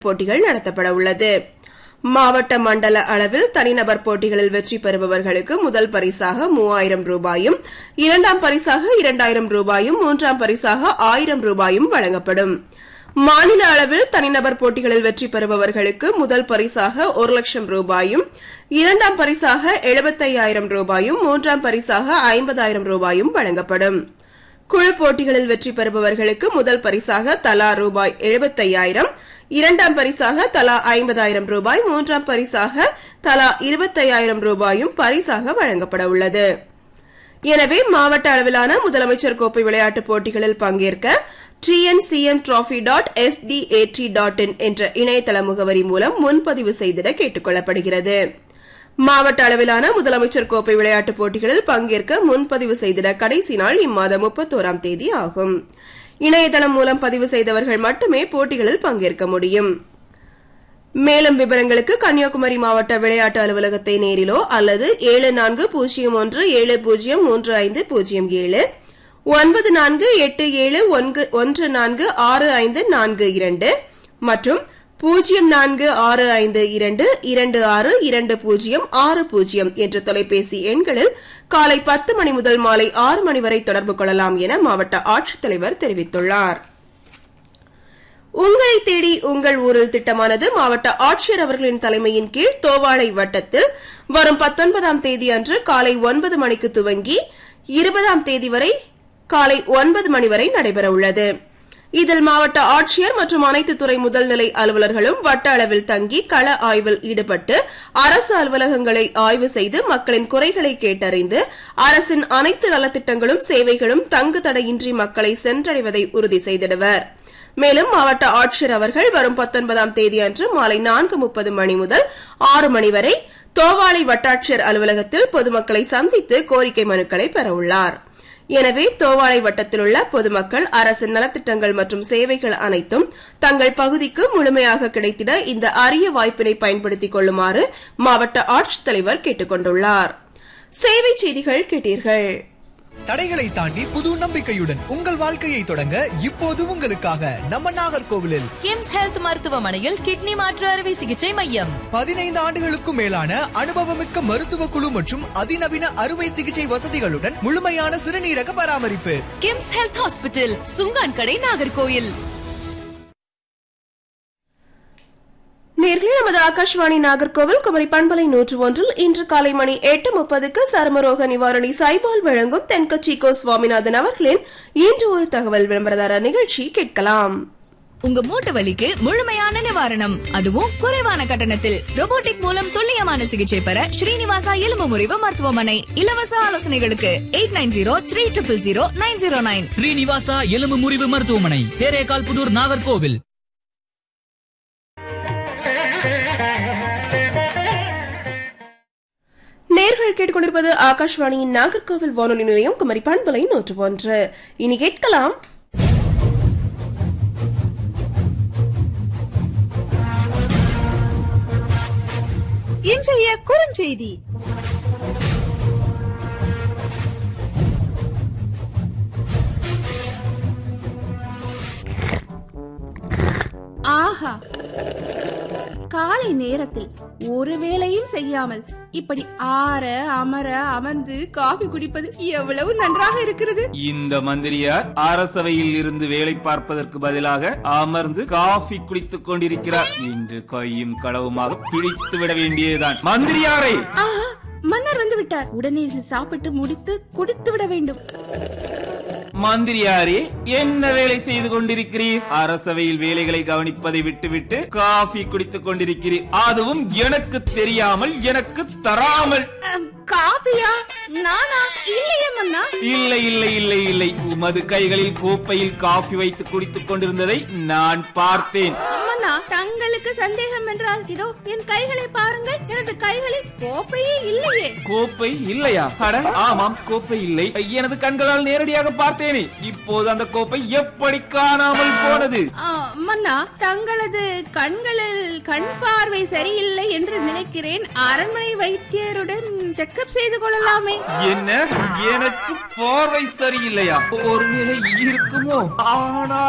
போட்டிகள் நடத்தப்பட உள்ளது மாவட்ட மண்டல அளவில் தனிநபர் போட்டிகளில் வெற்றி பெறுபவர்களுக்கு முதல் பரிசாக மூவாயிரம் ரூபாயும் இரண்டாம் பரிசாக இரண்டாயிரம் ரூபாயும் மூன்றாம் பரிசாக ஆயிரம் ரூபாயும் வழங்கப்படும் மாநில அளவில் தனிநபர் போட்டிகளில் வெற்றி பெறுபவர்களுக்கு முதல் பரிசாக ஒரு லட்சம் ரூபாயும் இரண்டாம் பரிசாக எழுபத்தையாயிரம் ரூபாயும் மூன்றாம் பரிசாக ஐம்பதாயிரம் ரூபாயும் வழங்கப்படும் குழு போட்டிகளில் வெற்றி பெறுபவர்களுக்கு முதல் பரிசாக தலா ரூபாய் எழுபத்தையாயிரம் இரண்டாம் பரிசாக தலா ஐம்பதாயிரம் ரூபாய் மூன்றாம் பரிசாக தலா இருபத்தையாயிரம் ரூபாயும் பரிசாக வழங்கப்பட உள்ளது எனவே மாவட்ட அளவிலான முதலமைச்சர் கோப்பை விளையாட்டுப் போட்டிகளில் பங்கேற்க TNCM trophy dot SDAT dot in என்ற இணையதள முகவரி மூலம் முன்பதிவு செய்திட கேட்டுக் கொள்ளப்படுகிறது மாவட்ட அளவிலான முதலமைச்சர் கோப்பை விளையாட்டுப் போட்டிகளில் பங்கேற்க முன்பதிவு செய்திட கடைசி நாள் இம்மாதம் முப்பத்தோராம் தேதி ஆகும் இணையதளம் மூலம் பதிவு செய்தவர்கள் மட்டுமே போட்டிகளில் பங்கேற்க முடியும் மேலும் விவரங்களுக்கு கன்னியாகுமரி மாவட்ட விளையாட்டு அலுவலகத்தை நேரிலோ அல்லது ஏழு நான்கு பூஜ்ஜியம் ஒன்று ஏழு பூஜ்ஜியம் மூன்று ஐந்து பூஜ்ஜியம் ஏழு ஒன்பது நான்கு எட்டு ஏழு ஒன்று நான்கு ஆறு ஐந்து நான்கு இரண்டு மற்றும் பூஜ்ஜியம் நான்கு ஆறு ஐந்து இரண்டு இரண்டு ஆறு இரண்டு பூஜ்ஜியம் ஆறு பூஜ்ஜியம் என்ற தொலைபேசி எண்களில் காலை பத்து மணி முதல் மாலை ஆறு மணி வரை தொடர்பு கொள்ளலாம் என மாவட்ட ஆட்சித்தலைவர் தெரிவித்துள்ளார் உங்களை தேடி உங்கள் ஊரில் திட்டமானது மாவட்ட ஆட்சியர் அவர்களின் தலைமையின் கீழ் தோவாளை வட்டத்தில் வரும் பத்தொன்பதாம் தேதி அன்று காலை ஒன்பது மணிக்கு துவங்கி இருபதாம் தேதி வரை காலை ஒன்பது மணி வரை நடைபெற உள்ளது இதில் மாவட்ட ஆட்சியர் மற்றும் அனைத்து துறை முதல்நிலை அலுவலர்களும் வட்ட அளவில் தங்கி கள ஆய்வில் ஈடுபட்டு அரசு அலுவலகங்களை ஆய்வு செய்து மக்களின் குறைகளை கேட்டறிந்து அரசின் அனைத்து நலத்திட்டங்களும் சேவைகளும் தங்கு தடையின்றி மக்களை சென்றடைவதை உறுதி செய்திடுவர் மேலும் மாவட்ட ஆட்சியர் அவர்கள் வரும் பத்தொன்பதாம் தேதி அன்று மாலை நான்கு முப்பது மணி முதல் ஆறு மணி வரை தோவாளை வட்டாட்சியர் அலுவலகத்தில் பொதுமக்களை சந்தித்து கோரிக்கை மனுக்களை பெறவுள்ளார் எனவே தோவாளை வட்டத்தில் உள்ள பொதுமக்கள் அரசின் நலத்திட்டங்கள் மற்றும் சேவைகள் அனைத்தும் தங்கள் பகுதிக்கு முழுமையாக கிடைத்திட இந்த அரிய வாய்ப்பினை பயன்படுத்திக் கொள்ளுமாறு மாவட்ட ஆட்சித்தலைவர் கேட்டுக் கொண்டுள்ளார் சேவை செய்திகள் கேட்டீர்கள் தடைகளை தாண்டி புது நம்பிக்கையுடன் உங்கள் வாழ்க்கையை தொடங்க இப்போது உங்களுக்காக நம்ம நாகர்கோவிலில் கிம்ஸ் ஹெல்த் மருத்துவமனையில் கிட்னி மாற்று அறுவை சிகிச்சை மையம் பதினைந்து ஆண்டுகளுக்கும் மேலான அனுபவமிக்க மருத்துவ குழு மற்றும் அதிநவீன அறுவை சிகிச்சை வசதிகளுடன் முழுமையான சிறுநீரக பராமரிப்பு கிம்ஸ் ஹெல்த் ஹாஸ்பிட்டல் சுங்கான் கடை நாகர்கோயில் நேர்களே நமது ஆகாஷ்வாணி நாகர்கோவில் குமரி பண்பலை நூற்று ஒன்றில் இன்று காலை மணி எட்டு முப்பதுக்கு சருமரோக நிவாரணி சைபால் வழங்கும் தென்கட்சி கோ சுவாமிநாதன் அவர்களின் இன்று ஒரு தகவல் விளம்பரதார நிகழ்ச்சி கேட்கலாம் உங்க மூட்டு வலிக்கு முழுமையான நிவாரணம் அதுவும் குறைவான கட்டணத்தில் ரோபோட்டிக் மூலம் துல்லியமான சிகிச்சை பெற ஸ்ரீனிவாசா எலும்பு முறிவு மருத்துவமனை இலவச ஆலோசனைகளுக்கு eight nine zero three triple zero nine zero nine Srinivasa எலும்பு முறிவு மருத்துவமனை தேரேகால் புதூர் நாகர்கோவில் நேர்கள் கேட்டுக்கொண்டிருப்பது ஆகாஷ்வாணியின் நாகர்கோவில் வானொலி நிலையம் குமரி பண்பலை நூற்று ஒன்று இனி கேட்கலாம் இன்றைய குறுஞ்செய்தி ஆஹா காலை நேரத்தில் ஒரு வேளையும் செய்யாமல் இப்படி ஆற அமர அமர்ந்து காபி குடிப்பது எவ்வளவு நன்றாக இருக்கிறது இந்த மந்திரியார் அரசவையில் இருந்து வேலை பார்ப்பதற்கு பதிலாக அமர்ந்து காஃபி குடித்துக் கொண்டிருக்கிறார் இன்று கையும் களவுமாக பிடித்து விட வேண்டியதுதான் மந்திரியாரை ஆஹா மன்னர் வந்து விட்டார் உடனே சாப்பிட்டு முடித்து குடித்து விட வேண்டும் மந்திரியாரே என்ன வேலை செய்து கொண்டிருக்கிறீர் அரசவையில் வேலைகளை கவனிப்பதை விட்டுவிட்டு காஃபி குடித்துக் கொண்டிருக்கிறீர் அதுவும் எனக்கு தெரியாமல் எனக்கு தராமல் அம், காபியா நானா இல்லையே மன்னா இல்லை இல்லை இல்லை இல்லை உமது கைகளில் கோப்பையில் காஃபி வைத்து குடித்துக் கொண்டிருந்ததை நான் பார்த்தேன் மன்னா தங்களுக்கு சந்தேகம் என்றால் இதோ என் கைகளை பாருங்கள் எனது கைகளில் கோப்பையே இல்லையே கோப்பை இல்லையா அட ஆமாம் கோப்பை இல்லை எனது கண்களால் நேரடியாக பார்த்தேனே இப்போது அந்த கோப்பை எப்படி காணாமல் போனது ஆ, மன்னா தங்களது கண்களில் கண் பார்வை சரியில்லை என்று நினைக்கிறேன் அரண்மனை வைத்தியருடன் செக்கப் செய்து கொள்ளலாமே என்ன எனக்கு பார்வை சரியில்லையா ஒருவேளை இருக்குமோ ஆனால்